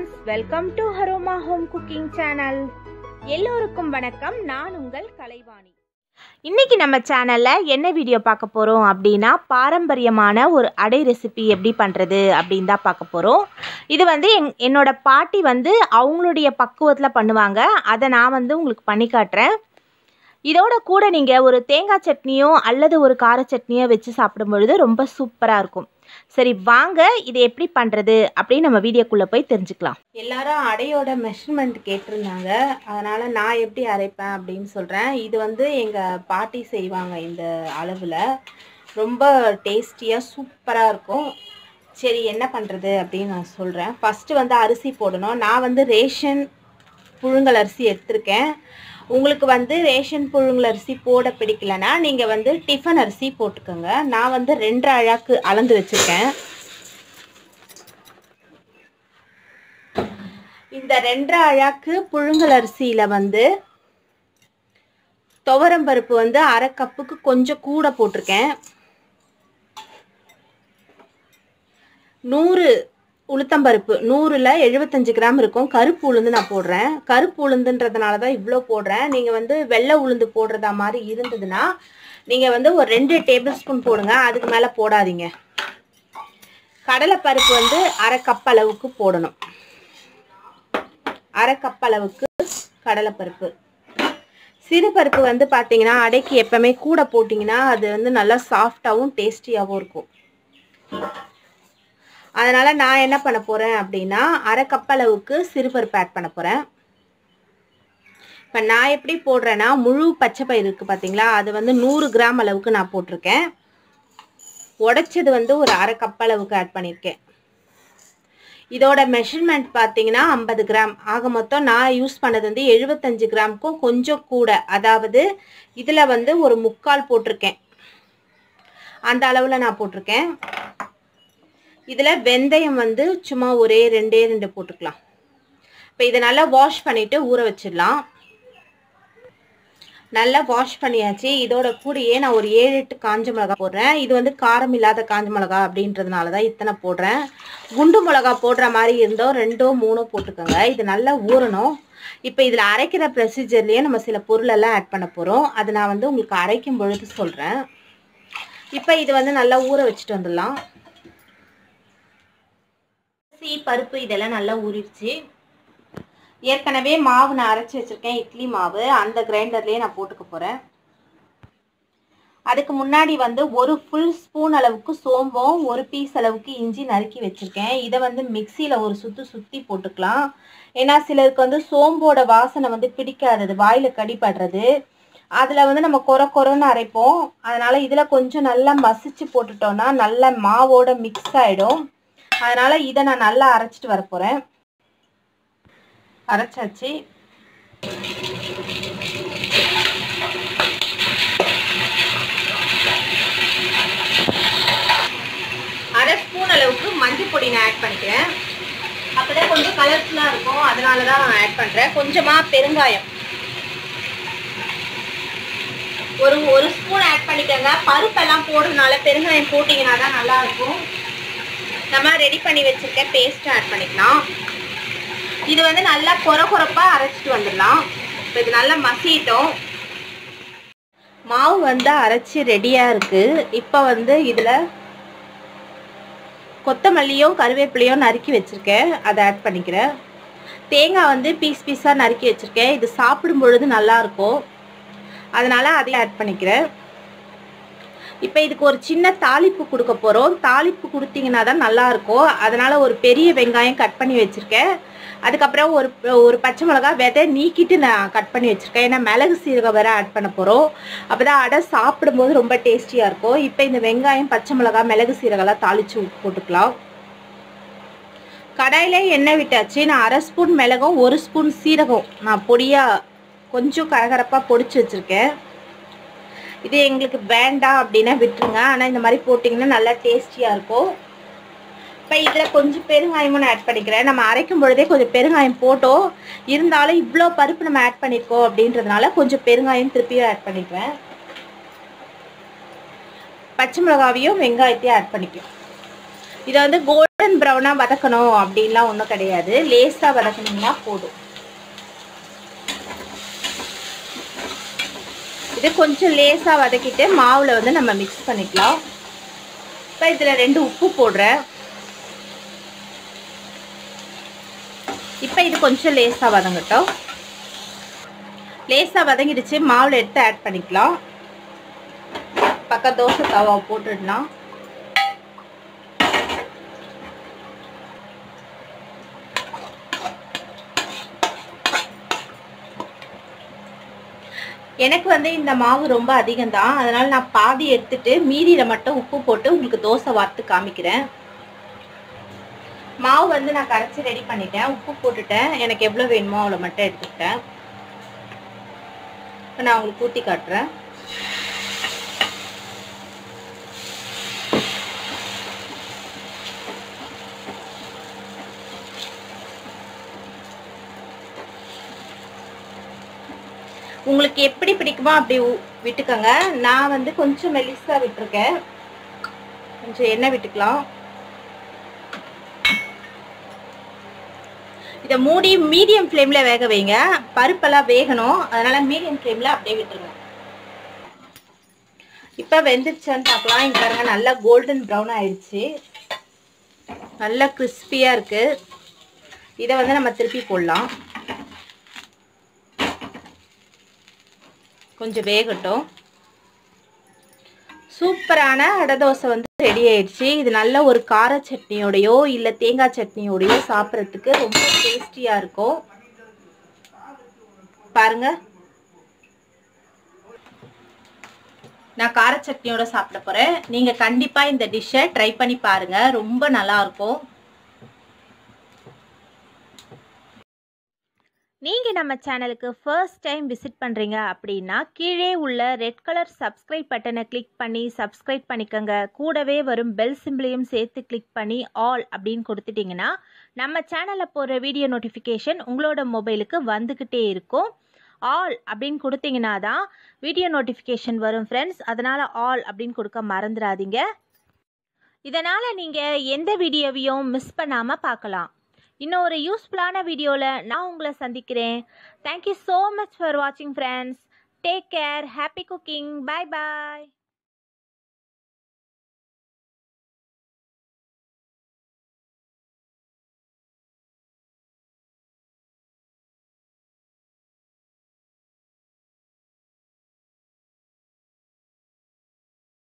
friends welcome to Aroma home cooking channel எல்லோருக்கும் வணக்கம் நான் உங்கள் கலைவாணி இன்னைக்கு நம்ம சேனலில் என்ன வீடியோ பார்க்க போகிறோம் அப்படின்னா பாரம்பரியமான ஒரு அடை ரெசிபி எப்படி பண்ணுறது அப்படின்னு தான் பார்க்க போகிறோம் இது வந்து எங் என்னோட பாட்டி வந்து அவங்களுடைய பக்குவத்தில் பண்ணுவாங்க அதை நான் வந்து உங்களுக்கு பண்ணி காட்டுறேன் இதோட கூட நீங்கள் ஒரு தேங்காய் சட்னியோ அல்லது ஒரு கார சட்னியோ வச்சு சாப்பிடும் பொழுது ரொம்ப சூப்பராக இருக்கும் சரி வாங்க இதை எப்படி பண்ணுறது அப்படின்னு நம்ம வீடியோக்குள்ளே போய் தெரிஞ்சுக்கலாம் எல்லாரும் அடையோட மெஷர்மெண்ட் கேட்டிருந்தாங்க அதனால் நான் எப்படி அரைப்பேன் அப்படின்னு சொல்கிறேன் இது வந்து எங்கள் பாட்டி செய்வாங்க இந்த அளவில் ரொம்ப டேஸ்டியாக சூப்பராக இருக்கும் சரி என்ன பண்ணுறது அப்படின்னு நான் சொல்கிறேன் ஃபஸ்ட்டு வந்து அரிசி போடணும் நான் வந்து ரேஷன் புழுங்கல் அரிசி எடுத்திருக்கேன் உங்களுக்கு வந்து ரேஷன் புழுங்கல் அரிசி போட பிடிக்கலனா நீங்கள் வந்து டிஃபன் அரிசி போட்டுக்கோங்க நான் வந்து ரெண்டு அழாக்கு அளந்து வச்சுருக்கேன் இந்த ரெண்டரை அழாக்கு புழுங்கல் அரிசியில் வந்து துவரம்பருப்பு வந்து அரை கப்புக்கு கொஞ்சம் கூட போட்டிருக்கேன் நூறு உளுத்தம்பருப்பு நூறில் எழுபத்தஞ்சு கிராம் இருக்கும் கருப்பு உளுந்து நான் போடுறேன் கருப்பு உளுந்துன்றதுனால தான் இவ்வளோ போடுறேன் நீங்கள் வந்து வெள்ளை உளுந்து போடுறதா மாதிரி இருந்ததுன்னா நீங்கள் வந்து ஒரு ரெண்டு டேபிள் ஸ்பூன் போடுங்க அதுக்கு மேலே போடாதீங்க கடலைப்பருப்பு வந்து அரை கப் அளவுக்கு போடணும் அரை கப் அளவுக்கு கடலைப்பருப்பு சிறுபருப்பு வந்து பார்த்தீங்கன்னா அடைக்கு எப்பவுமே கூட போட்டிங்கன்னா அது வந்து நல்லா சாஃப்டாகவும் டேஸ்டியாகவும் இருக்கும் அதனால் நான் என்ன பண்ண போகிறேன் அப்படின்னா அரை கப் அளவுக்கு சிறுபருப்பு ஆட் பண்ண போகிறேன் இப்போ நான் எப்படி போடுறேன்னா முழு பச்சை பயிர் இருக்குது பார்த்தீங்களா அது வந்து நூறு கிராம் அளவுக்கு நான் போட்டிருக்கேன் உடைச்சது வந்து ஒரு அரை கப் அளவுக்கு ஆட் பண்ணியிருக்கேன் இதோட மெஷர்மெண்ட் பார்த்தீங்கன்னா ஐம்பது கிராம் ஆக மொத்தம் நான் யூஸ் பண்ணது வந்து எழுபத்தஞ்சு கிராமுக்கும் கொஞ்சம் கூட அதாவது இதில் வந்து ஒரு முக்கால் போட்டிருக்கேன் அந்த அளவில் நான் போட்டிருக்கேன் இதில் வெந்தயம் வந்து சும்மா ஒரே ரெண்டே ரெண்டு போட்டுக்கலாம் இப்போ இதை நல்லா வாஷ் பண்ணிவிட்டு ஊற வச்சிடலாம் நல்லா வாஷ் பண்ணியாச்சு இதோட கூடயே நான் ஒரு ஏழு எட்டு காஞ்ச மிளகா போடுறேன் இது வந்து காரம் இல்லாத காஞ்ச மிளகா அப்படின்றதுனால தான் இத்தனை போடுறேன் குண்டு மிளகா போடுற மாதிரி இருந்தோ ரெண்டோ மூணோ போட்டுக்கோங்க இது நல்லா ஊறணும் இப்போ இதில் அரைக்கிற ப்ரொசீஜர்லேயே நம்ம சில பொருளெல்லாம் ஆட் பண்ண போகிறோம் அது நான் வந்து உங்களுக்கு அரைக்கும் பொழுது சொல்கிறேன் இப்போ இது வந்து நல்லா ஊற வச்சுட்டு வந்துடலாம் அரிசி பருப்பு இதெல்லாம் நல்லா ஊறிடுச்சு ஏற்கனவே மாவு நான் அரைச்சி வச்சுருக்கேன் இட்லி மாவு அந்த கிரைண்டர்லேயே நான் போட்டுக்க போகிறேன் அதுக்கு முன்னாடி வந்து ஒரு ஃபுல் ஸ்பூன் அளவுக்கு சோம்பம் ஒரு பீஸ் அளவுக்கு இஞ்சி நறுக்கி வச்சுருக்கேன் இதை வந்து மிக்சியில் ஒரு சுற்று சுற்றி போட்டுக்கலாம் ஏன்னா சிலருக்கு வந்து சோம்போட வாசனை வந்து பிடிக்காதது வாயில் கடிப்படுறது அதில் வந்து நம்ம கொர கொரன்னு அரைப்போம் அதனால் இதில் கொஞ்சம் நல்லா மசிச்சு போட்டுட்டோன்னா நல்ல மாவோட மிக்ஸ் ஆகிடும் அதனால் இதை நான் நல்லா அரைச்சிட்டு வர போகிறேன் அரைச்சாச்சு அரை ஸ்பூன் அளவுக்கு மஞ்சள் பொடி நான் ஆட் பண்ணிக்கிறேன் அப்போதான் கொஞ்சம் கலர்ஃபுல்லாக இருக்கும் அதனால தான் நான் ஆட் பண்ணுறேன் கொஞ்சமாக பெருங்காயம் ஒரு ஒரு ஸ்பூன் ஆட் பண்ணிக்கோங்க பருப்பெல்லாம் போடுறதுனால பெருங்காயம் போட்டிங்கன்னா தான் நல்லாயிருக்கும் நம்ம ரெடி பண்ணி வச்சுருக்க பேஸ்ட்டும் ஆட் பண்ணிக்கலாம் இது வந்து நல்லா கொர கொரப்பாக அரைச்சிட்டு வந்துடலாம் இப்போ இது நல்லா மசிட்டோம் மாவு வந்து அரைச்சி ரெடியாக இருக்குது இப்போ வந்து இதில் கொத்தமல்லியும் கருவேப்பிலையும் நறுக்கி வச்சுருக்கேன் அதை ஆட் பண்ணிக்கிறேன் தேங்காய் வந்து பீஸ் பீஸாக நறுக்கி வச்சுருக்கேன் இது சாப்பிடும் பொழுது நல்லாயிருக்கும் அதனால் அதையும் ஆட் பண்ணிக்கிறேன் இப்போ இதுக்கு ஒரு சின்ன தாளிப்பு கொடுக்க போகிறோம் தாளிப்பு கொடுத்தீங்கன்னா தான் நல்லாயிருக்கும் அதனால் ஒரு பெரிய வெங்காயம் கட் பண்ணி வச்சுருக்கேன் அதுக்கப்புறம் ஒரு ஒரு பச்சை மிளகா விதை நீக்கிட்டு நான் கட் பண்ணி வச்சுருக்கேன் ஏன்னா மிளகு சீரகம் வேறு ஆட் பண்ண போகிறோம் அப்போ தான் அடை சாப்பிடும்போது ரொம்ப டேஸ்டியாக இருக்கும் இப்போ இந்த வெங்காயம் பச்சை மிளகா மிளகு சீரகம்லாம் தாளித்து போட்டுக்கலாம் கடாயில் எண்ணெய் விட்டாச்சு நான் அரை ஸ்பூன் மிளகும் ஒரு ஸ்பூன் சீரகம் நான் பொடியாக கொஞ்சம் கரகரப்பாக பொடிச்சு வச்சுருக்கேன் இது எங்களுக்கு வேண்டாம் அப்படின்னா விட்டுருங்க ஆனால் இந்த மாதிரி போட்டிங்கன்னா நல்லா டேஸ்டியாக இருக்கும் இப்போ இதில் கொஞ்சம் பெருங்காயமும் நான் ஆட் பண்ணிக்கிறேன் நம்ம அரைக்கும் பொழுதே கொஞ்சம் பெருங்காயம் போட்டோம் இருந்தாலும் இவ்வளோ பருப்பு நம்ம ஆட் பண்ணியிருக்கோம் அப்படின்றதுனால கொஞ்சம் பெருங்காயம் திருப்பியும் ஆட் பண்ணிக்குவேன் பச்சை மிளகாவையும் வெங்காயத்தையும் ஆட் பண்ணிக்குவேன் இதை வந்து கோல்டன் ப்ரௌனாக வதக்கணும் அப்படின்லாம் ஒன்றும் கிடையாது லேஸாக வதக்கணும்னா போதும் இது கொஞ்சம் லேசாக வதக்கிட்டு மாவில் வந்து நம்ம மிக்ஸ் பண்ணிக்கலாம் இப்போ இதில் ரெண்டு உப்பு போடுறேன் இப்போ இது கொஞ்சம் லேசாக வதங்கட்டும் லேசாக வதங்கிடுச்சு மாவில் எடுத்து ஆட் பண்ணிக்கலாம் பக்கம் தோசை தவா போட்டுடலாம் எனக்கு வந்து இந்த மாவு ரொம்ப அதிகம் தான் அதனால நான் பாதி எடுத்துட்டு மீதியில மட்டும் உப்பு போட்டு உங்களுக்கு தோசை வார்த்து காமிக்கிறேன் மாவு வந்து நான் கரைச்சி ரெடி பண்ணிட்டேன் உப்பு போட்டுட்டேன் எனக்கு எவ்வளோ வேணுமோ அவ்வளோ மட்டும் எடுத்துக்கிட்டேன் இப்போ நான் உங்களுக்கு ஊற்றி காட்டுறேன் உங்களுக்கு எப்படி பிடிக்குமோ அப்படி விட்டுக்கோங்க நான் வந்து கொஞ்சம் மெலிசாக விட்டுருக்கேன் கொஞ்சம் எண்ணெய் விட்டுக்கலாம் இதை மூடி மீடியம் ஃப்ளேமில் வேக வைங்க பருப்பெல்லாம் வேகணும் அதனால மீடியம் ஃப்ளேமில் அப்படியே விட்டுருங்க இப்போ வெந்துருச்சான்னு பார்க்கலாம் இங்க பாருங்க நல்லா கோல்டன் ப்ரௌன் ஆயிடுச்சு நல்லா கிறிஸ்பியாக இருக்குது இதை வந்து நம்ம திருப்பி போடலாம் கொஞ்சம் வேகட்டும் சூப்பரான அடை தோசை வந்து ரெடி ஆயிடுச்சு இது நல்ல ஒரு கார சட்னியோடையோ இல்லை தேங்காய் சட்னியோடையோ சாப்பிட்றதுக்கு ரொம்ப டேஸ்டியாக இருக்கும் பாருங்க நான் கார சட்னியோட சாப்பிட போகிறேன் நீங்கள் கண்டிப்பாக இந்த டிஷ்ஷை ட்ரை பண்ணி பாருங்கள் ரொம்ப நல்லாயிருக்கும் நீங்கள் நம்ம சேனலுக்கு ஃபர்ஸ்ட் டைம் விசிட் பண்ணுறீங்க அப்படின்னா கீழே உள்ள ரெட் கலர் சப்ஸ்கிரைப் பட்டனை கிளிக் பண்ணி சப்ஸ்கிரைப் பண்ணிக்கோங்க கூடவே வரும் பெல் சிம்பிளையும் சேர்த்து கிளிக் பண்ணி ஆல் அப்படின்னு கொடுத்துட்டிங்கன்னா நம்ம சேனலில் போடுற வீடியோ நோட்டிஃபிகேஷன் உங்களோட மொபைலுக்கு வந்துக்கிட்டே இருக்கும் ஆல் அப்படின்னு கொடுத்தீங்கன்னா தான் வீடியோ நோட்டிஃபிகேஷன் வரும் ஃப்ரெண்ட்ஸ் அதனால் ஆல் அப்படின்னு கொடுக்க மறந்துடாதீங்க இதனால் நீங்கள் எந்த வீடியோவையும் மிஸ் பண்ணாமல் பார்க்கலாம் இன்னும் ஒரு யூஸ்ஃபுல்லான வீடியோவில் நான் உங்களை சந்திக்கிறேன் தேங்க்யூ ஸோ மச் ஃபார் வாட்சிங் friends take care happy cooking bye பாய்